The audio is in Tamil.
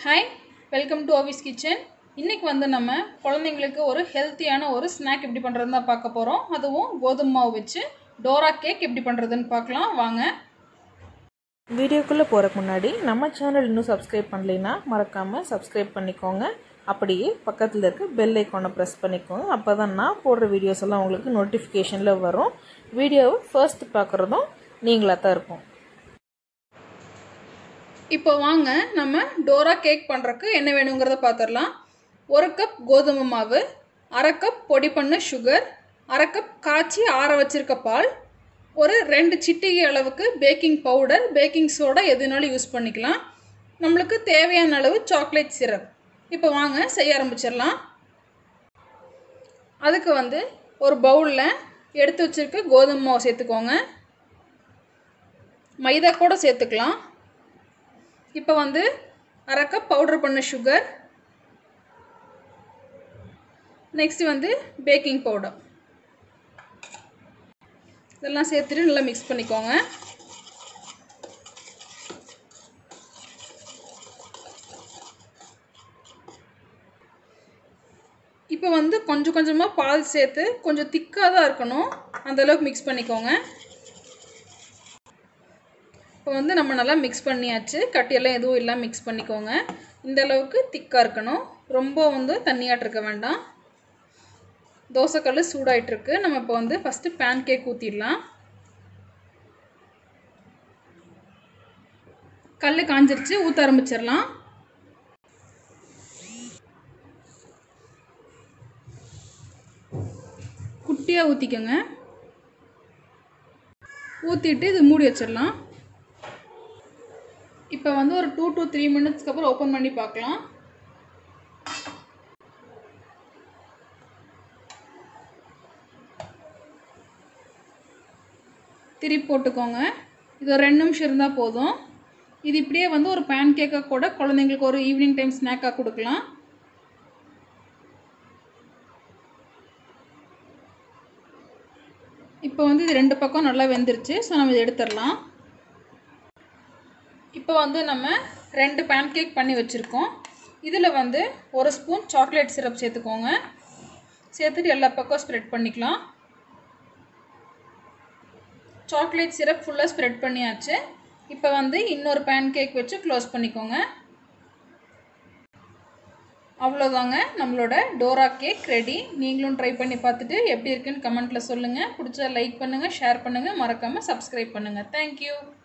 hi welcome to office kitchen இன்றைக்கி வந்து நம்ம குழந்தைங்களுக்கு ஒரு ஹெல்த்தியான ஒரு ஸ்நாக் எப்படி பண்ணுறதுன்னு தான் பார்க்க போகிறோம் அதுவும் கோதுமை மாவு வச்சு டோரா கேக் எப்படி பண்ணுறதுன்னு பார்க்கலாம் வாங்க வீடியோக்குள்ளே போகிறக்கு முன்னாடி நம்ம சேனல் இன்னும் சப்ஸ்கிரைப் பண்ணலைன்னா மறக்காமல் சப்ஸ்கிரைப் பண்ணிக்கோங்க அப்படியே பக்கத்தில் இருக்க பெல் ஐக்கானை ப்ரெஸ் பண்ணிக்கோங்க அப்போ தான் நான் போடுற வீடியோஸ் எல்லாம் உங்களுக்கு நோட்டிஃபிகேஷனில் வரும் வீடியோவை ஃபர்ஸ்ட் பார்க்குறதும் நீங்களாக தான் இருக்கும் இப்போ வாங்க நம்ம டோரா கேக் பண்ணுறக்கு என்ன வேணுங்கிறத பார்த்துடலாம் ஒரு கப் கோதுமை மாவு அரை கப் பொடி பண்ண சுகர் அரை கப் காய்ச்சி ஆற வச்சிருக்க பால் ஒரு ரெண்டு சிட்டிகை அளவுக்கு பேக்கிங் பவுடர் பேக்கிங் சோடா எதுனாலும் யூஸ் பண்ணிக்கலாம் நம்மளுக்கு தேவையான அளவு சாக்லேட் சிரப் இப்போ வாங்க செய்ய ஆரம்பிச்சிடலாம் அதுக்கு வந்து ஒரு பவுலில் எடுத்து வச்சுருக்க கோதுமை மாவு சேர்த்துக்கோங்க மைதா கூட சேர்த்துக்கலாம் இப்போ வந்து அரை கப் பவுடர் பண்ண சுகர் நெக்ஸ்ட் வந்து பேக்கிங் பவுடர் இதெல்லாம் சேர்த்துட்டு நல்லா மிக்ஸ் பண்ணிக்கோங்க இப்போ வந்து கொஞ்சம் கொஞ்சமாக பால் சேர்த்து கொஞ்சம் திக்காக தான் இருக்கணும் அந்தளவுக்கு மிக்ஸ் பண்ணிக்கோங்க இப்போ வந்து நம்ம நல்லா மிக்ஸ் பண்ணியாச்சு கட்டியெல்லாம் எதுவும் இல்லாமல் மிக்ஸ் பண்ணிக்கோங்க இந்த அளவுக்கு திக்காக இருக்கணும் ரொம்ப வந்து தண்ணியாட்டு இருக்க வேண்டாம் தோசைக்கல் சூடாயிட்டிருக்கு நம்ம இப்போ வந்து ஃபஸ்ட்டு பேன் கேக் ஊற்றிடலாம் கல் காஞ்சிருச்சு ஊற்ற ஆரம்பிச்சிடலாம் குட்டியாக ஊற்றிக்கோங்க ஊற்றிட்டு இது மூடி வச்சிடலாம் இப்போ வந்து ஒரு டூ டு த்ரீ மினிட்ஸ்க்கு அப்புறம் ஓப்பன் பண்ணி பார்க்கலாம் திருப்பி போட்டுக்கோங்க இது ஒரு ரெண்டு நிமிஷம் இருந்தால் போதும் இது இப்படியே வந்து ஒரு பேன் கேக்காக கூட குழந்தைங்களுக்கு ஒரு ஈவினிங் டைம் ஸ்நாக்காக கொடுக்கலாம் இப்போ வந்து இது ரெண்டு பக்கம் நல்லா வெந்துருச்சு ஸோ நம்ம இதை எடுத்துடலாம் இப்போ வந்து நம்ம ரெண்டு பேன் கேக் பண்ணி வச்சுருக்கோம் இதில் வந்து ஒரு ஸ்பூன் சாக்லேட் சிரப் சேர்த்துக்கோங்க சேர்த்துட்டு எல்லா பக்கம் ஸ்ப்ரெட் பண்ணிக்கலாம் சாக்லேட் சிரப் ஃபுல்லாக ஸ்ப்ரெட் பண்ணியாச்சு இப்போ வந்து இன்னொரு பேன் கேக் வச்சு க்ளோஸ் பண்ணிக்கோங்க அவ்வளோதாங்க நம்மளோட டோரா கேக் ரெடி நீங்களும் ட்ரை பண்ணி பார்த்துட்டு எப்படி இருக்குன்னு கமெண்ட்டில் சொல்லுங்கள் பிடிச்சா லைக் பண்ணுங்கள் ஷேர் பண்ணுங்கள் மறக்காமல் சப்ஸ்கிரைப் பண்ணுங்கள் தேங்க்யூ